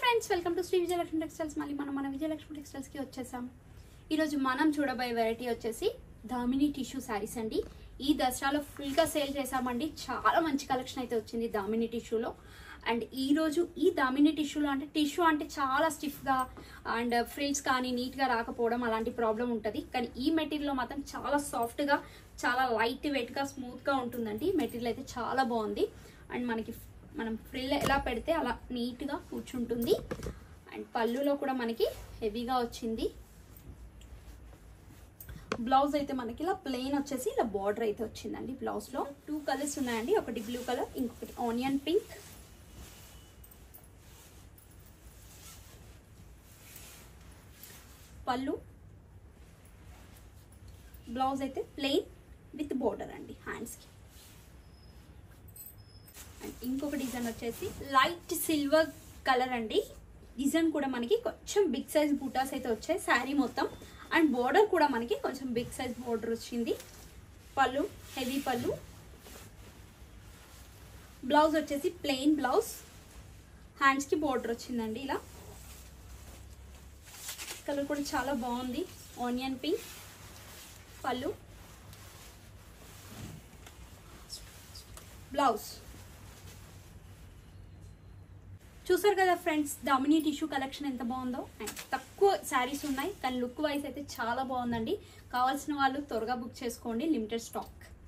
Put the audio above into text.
friends welcome to Sri Vijayalakshmi textiles మళ్ళీ మనం మన విజయలక్ష్మి టెక్స్టైల్స్కి వచ్చేసాం ఈరోజు మనం చూడబోయే వెరైటీ వచ్చేసి దామిని టిష్యూ శారీస్ అండి ఈ దసరాలో ఫుల్గా సేల్ చేసామండి చాలా మంచి కలెక్షన్ అయితే వచ్చింది దామిని టిష్యూలో అండ్ ఈ రోజు ఈ దామిని టిష్యూలో అంటే టిష్యూ అంటే చాలా స్టిఫ్గా అండ్ ఫ్రిల్స్ కానీ నీట్గా రాకపోవడం అలాంటి ప్రాబ్లం ఉంటుంది కానీ ఈ మెటీరియల్లో మాత్రం చాలా సాఫ్ట్గా చాలా లైట్ వెయిట్గా స్మూత్గా ఉంటుందండి మెటీరియల్ అయితే చాలా బాగుంది అండ్ మనకి మనం ఫ్రిల్ ఎలా పెడితే అలా నీట్గా కూర్చుంటుంది అండ్ పళ్ళులో కూడా మనకి హెవీగా వచ్చింది బ్లౌజ్ అయితే మనకి ఇలా ప్లెయిన్ వచ్చేసి ఇలా బార్డర్ అయితే వచ్చిందండి బ్లౌజ్లో టూ కలర్స్ ఉన్నాయండి ఒకటి బ్లూ కలర్ ఇంకొకటి ఆనియన్ పింక్ పళ్ళు బ్లౌజ్ అయితే ప్లెయిన్ విత్ బోర్డర్ అండి హ్యాండ్స్కి అండ్ ఇంకొక డిజైన్ వచ్చేసి లైట్ సిల్వర్ కలర్ అండి డిజైన్ కూడా మనకి కొంచెం బిగ్ సైజ్ బూటాస్ అయితే వచ్చాయి శారీ మొత్తం అండ్ బోర్డర్ కూడా మనకి కొంచెం బిగ్ సైజ్ బోర్డర్ వచ్చింది పళ్ళు హెవీ పళ్ళు బ్లౌజ్ వచ్చేసి ప్లెయిన్ బ్లౌజ్ హ్యాండ్స్కి బోర్డర్ వచ్చిందండి ఇలా కలర్ కూడా చాలా బాగుంది ఆనియన్ పింక్ పళ్ళు బ్లౌజ్ చూసారు కదా ఫ్రెండ్స్ డామినీ టిష్యూ కలెక్షన్ ఎంత బాగుందో అండ్ తక్కువ శారీస్ ఉన్నాయి కానీ లుక్ వైజ్ అయితే చాలా బాగుందండి కావాల్సిన వాళ్ళు త్వరగా బుక్ చేసుకోండి లిమిటెడ్ స్టాక్